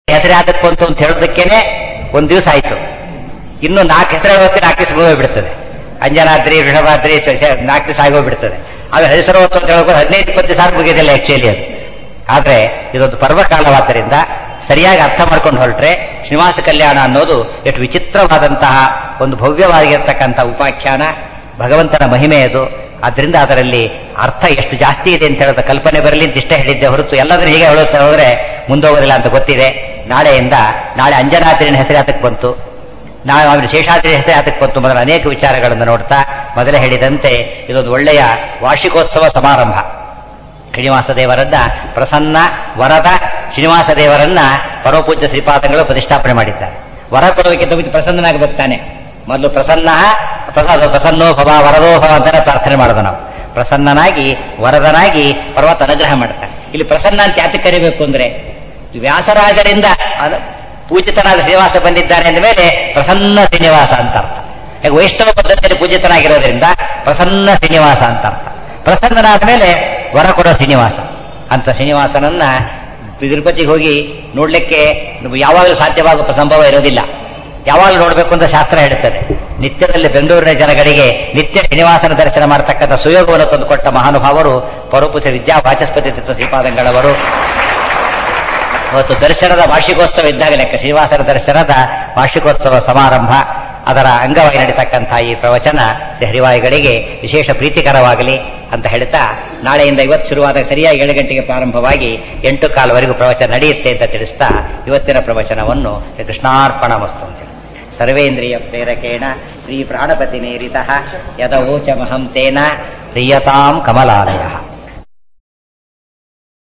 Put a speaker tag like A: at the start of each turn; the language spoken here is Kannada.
A: ಹೆಸರು ಯಾತಕ್ಕೆ ಬಂತು ಅಂತ ಹೇಳೋದಕ್ಕೇನೆ ಒಂದ್ ದಿವಸ ಆಯ್ತು ಇನ್ನು ನಾಲ್ಕು ಹೆಸರು ಹೇಳೋದಕ್ಕೆ ನಾಲ್ಕು ದಿವಸ ಮುಗಿದೋಗ್ಬಿಡ್ತದೆ ಅಂಜನಾದ್ರಿ ವೃಷಭಾದ್ರಿ ಶ- ಶ- ನಾಲ್ಕು ದಿವಸ ಆಗೋಗ್ಬಿಡ್ತದೆ ಆಮೇಲೆ ಹೆಸರು ಅಂತ ಹೇಳೋದು ಹದಿನೈದು ಇಪ್ಪತ್ತು ಸಾಲ ಮುಗಿದಿಲ್ಲ ಆಕ್ಚುಲಿ ಅದು ಆದ್ರೆ ಇದೊಂದು ಪರ್ವಕಾಲವಾದ್ದರಿಂದ ಸರಿಯಾಗಿ ಅರ್ಥ ಮಾಡ್ಕೊಂಡು ಹೊರಟ್ರೆ ಶ್ರೀನಿವಾಸ ಕಲ್ಯಾಣ ಅನ್ನೋದು ಎಷ್ಟು ವಿಚಿತ್ರವಾದಂತಹ ಒಂದು ಭವ್ಯವಾಗಿರ್ತಕ್ಕಂಥ ಉಪಾಖ್ಯಾನ ಭಗವಂತನ ಮಹಿಮೆ ಅದು ಆದ್ರಿಂದ ಅದರಲ್ಲಿ ಅರ್ಥ ಎಷ್ಟು ಜಾಸ್ತಿ ಇದೆ ಅಂತ ಹೇಳೋದ ಕಲ್ಪನೆ ಬರಲಿ ಅಂತ ಇಷ್ಟೇ ಹೇಳಿದ್ದೆ ಹೊರತು ಎಲ್ಲಾದ್ರೂ ಹೀಗೆ ಹೇಳುತ್ತಾ ಹೋದ್ರೆ ಮುಂದೋಗೋದಿಲ್ಲ ಅಂತ ಗೊತ್ತಿದೆ ನಾಳೆಯಿಂದ ನಾಳೆ ಅಂಜನಾದ್ರಿನ ಹೆಸರು ಯಾತಕ್ಕೆ ಬಂತು ನಾವು ಅವನು ಶೇಷಾದ್ರಿ ಹೆಸರು ಯಾತಕ್ಕೆ ಬಂತು ಮೊದಲ ಅನೇಕ ವಿಚಾರಗಳನ್ನು ನೋಡ್ತಾ ಮೊದಲೇ ಹೇಳಿದಂತೆ ಇದೊಂದು ಒಳ್ಳೆಯ ವಾರ್ಷಿಕೋತ್ಸವ ಸಮಾರಂಭ ಶ್ರೀನಿವಾಸ ದೇವರನ್ನ ಪ್ರಸನ್ನ ವರದ ಶ್ರೀನಿವಾಸ ದೇವರನ್ನ ಪರಮಪೂಜ್ಯ ಶ್ರೀಪಾದಂಗಳು ಪ್ರತಿಷ್ಠಾಪನೆ ಮಾಡಿದ್ದಾರೆ ವರ ಕೊಡೋದಕ್ಕಿಂತ ಮುಂಚೆ ಪ್ರಸನ್ನನಾಗಬೇಕು ತಾನೆ ಮೊದಲು ಪ್ರಸನ್ನ ಪ್ರಸಾದ ಪ್ರಸನ್ನೋ ಭವ ವರದೋ ಭವ ಅಂತಾನೆ ಪ್ರಾರ್ಥನೆ ಮಾಡೋದು ನಾವು ಪ್ರಸನ್ನನಾಗಿ ವರದನಾಗಿ ಪರ್ವತ ಅನುಗ್ರಹ ಮಾಡ್ತಾನೆ ಇಲ್ಲಿ ಪ್ರಸನ್ನ ಅಂತ ಯಾತಕ್ಕೆ ಕರಿಬೇಕು ಅಂದ್ರೆ ವ್ಯಾಸರಾಜರಿಂದ ಅದ- ಪೂಜಿತನಾದ ಶ್ರೀನಿವಾಸ ಬಂದಿದ್ದಾನೆ ಅಂದ ಮೇಲೆ ಪ್ರಸನ್ನ ಶ್ರೀನಿವಾಸ ಅಂತ ಅರ್ಥ ಈಗ ವೈಷ್ಣವ ಪದ್ಧತಿಯಲ್ಲಿ ಪೂಜಿತನಾಗಿರೋದ್ರಿಂದ ಪ್ರಸನ್ನ ಶ್ರೀನಿವಾಸ ಅಂತ ಅರ್ಥ ಪ್ರಸನ್ನನಾದ ಮೇಲೆ ವರ ಕೊಡೋ ಶ್ರೀನಿವಾಸ ಅಂತ ಶ್ರೀನಿವಾಸನನ್ನ ತಿರುಪತಿಗೆ ಹೋಗಿ ನೋಡ್ಲಿಕ್ಕೆ ಯಾವಾಗಲೂ ಸಾಧ್ಯವಾಗುವ ಸಂಭವ ಇರೋದಿಲ್ಲ ಯಾವಾಗಲೂ ನೋಡ್ಬೇಕು ಅಂತ ಶಾಸ್ತ್ರ ಹೇಳುತ್ತದೆ ನಿತ್ಯದಲ್ಲಿ ಬೆಂಗಳೂರಿನ ಜನಗಳಿಗೆ ನಿತ್ಯ ಶ್ರೀನಿವಾಸನ ದರ್ಶನ ಮಾಡತಕ್ಕಂಥ ಸುಯೋಗವನ್ನು ತಂದುಕೊಟ್ಟ ಮಹಾನುಭಾವರು ಪರೋಪುಸ ವಿದ್ಯಾ ವಾಚಸ್ಪತಿ ತತ್ವ ಶ್ರೀಪಾದಂಗಳವರು ಇವತ್ತು ದರ್ಶನದ ವಾರ್ಷಿಕೋತ್ಸವ ಇದ್ದಾಗ ಲೆಕ್ಕ ಶ್ರೀನಿವಾಸನ ದರ್ಶನದ ವಾರ್ಷಿಕೋತ್ಸವ ಸಮಾರಂಭ ಅದರ ಅಂಗವಾಗಿ ನಡೀತಕ್ಕಂಥ ಈ ಪ್ರವಚನ ಶ್ರೀ ಹರಿವಾಯುಗಳಿಗೆ ವಿಶೇಷ ಪ್ರೀತಿಕರವಾಗಲಿ ಅಂತ ಹೇಳ್ತಾ ನಾಳೆಯಿಂದ ಇವತ್ತು ಶುರುವಾದಾಗ ಸರಿಯಾಗಿ ಏಳು ಗಂಟೆಗೆ ಪ್ರಾರಂಭವಾಗಿ ಎಂಟು ಕಾಲವರೆಗೂ ಪ್ರವಚನ ನಡೆಯುತ್ತೆ ಅಂತ ತಿಳಿಸ್ತಾ ಇವತ್ತಿನ ಪ್ರವಚನವನ್ನು ಶ್ರೀ ಕೃಷ್ಣಾರ್ಪಣ ವಸ್ತು ಅಂತ ಹೇಳಿ. ಸರ್ವೇಂದ್ರಿಯ ಪ್ರೇರಕೇಣ ಶ್ರೀ ಪ್ರಾಣಪತಿ ನೇರಿತ ಯದವೋಚಮಹಂ ತೇನ ಪ್ರಿಯತಾಂ ಕಮಲಾಲಯ